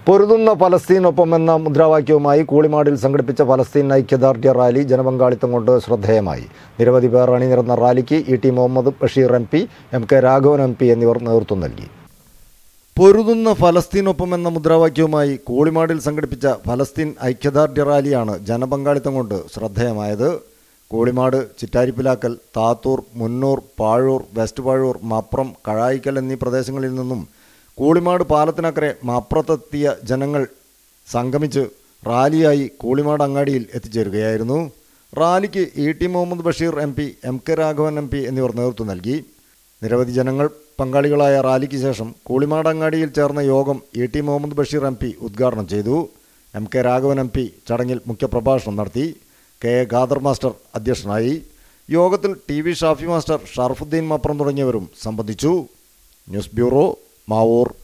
പൊരുതുന്ന ഫലസ്തീനൊപ്പം എന്ന മുദ്രാവാക്യവുമായി കൂളിമാടിൽ സംഘടിപ്പിച്ച ഫലസ്തീൻ ഐക്യദാർഢ്യ റാലി ജനപങ്കാളിത്തം കൊണ്ട് ശ്രദ്ധേയമായി നിരവധി പേർ അണിനിരന്ന റാലിക്ക് E T Muhammad Basheer M P M K Raghavan M P എന്നിവർ നേതൃത്വം നൽകി പൊരുതുന്ന ഫലസ്തീനൊപ്പം എന്ന മുദ്രാവാക്യവുമായി കൂളിമാടിൽ സംഘടിപ്പിച്ച ഫലസ്തീൻ ഐക്യദാർഢ്യ റാലിയാണ് ജനപങ്കാളിത്തം കൊണ്ട് ശ്രദ്ധേയമായത് കൂളിമാട് ചിറ്റാരിപ്പിലാക്കൽ താത്തൂർ മുന്നൂർ പാഴൂർ വെസ്റ്റ് പാഴൂർ മപ്രം കഴായിക്കൽ എന്നീ പ്രദേശങ്ങളിൽ നിന്നും കൂളിമാട് പാലത്തിനക്കരെ മപ്രത്തെത്തിയ ജനങ്ങൾ സംഗമിച്ച് റാലിയായി കൂളിമാട് അങ്ങാടിയിൽ എത്തിച്ചേരുകയായിരുന്നു റാലിക്ക് E T Muhammad Basheer M P M K Raghavan M P എന്നിവർ നേതൃത്വം നൽകി നിരവധി ജനങ്ങൾ പങ്കാളികളായ റാലിക്ക് ശേഷം കൂളിമാട് അങ്ങാടിയിൽ ചേർന്ന യോഗം E T Muhammad Basheer M P ഉദ്ഘാടനം ചെയ്തു M K Raghavan M P ചടങ്ങിൽ മുഖ്യപ്രഭാഷണം നടത്തി കെ എ ഖാദർ മാസ്റ്റർ അധ്യക്ഷനായി യോഗത്തിൽ T V Shafi master Sharafuddin Mapram തുടങ്ങിയവരും സംബന്ധിച്ചു ന്യൂസ് ബ്യൂറോ മാവൂർ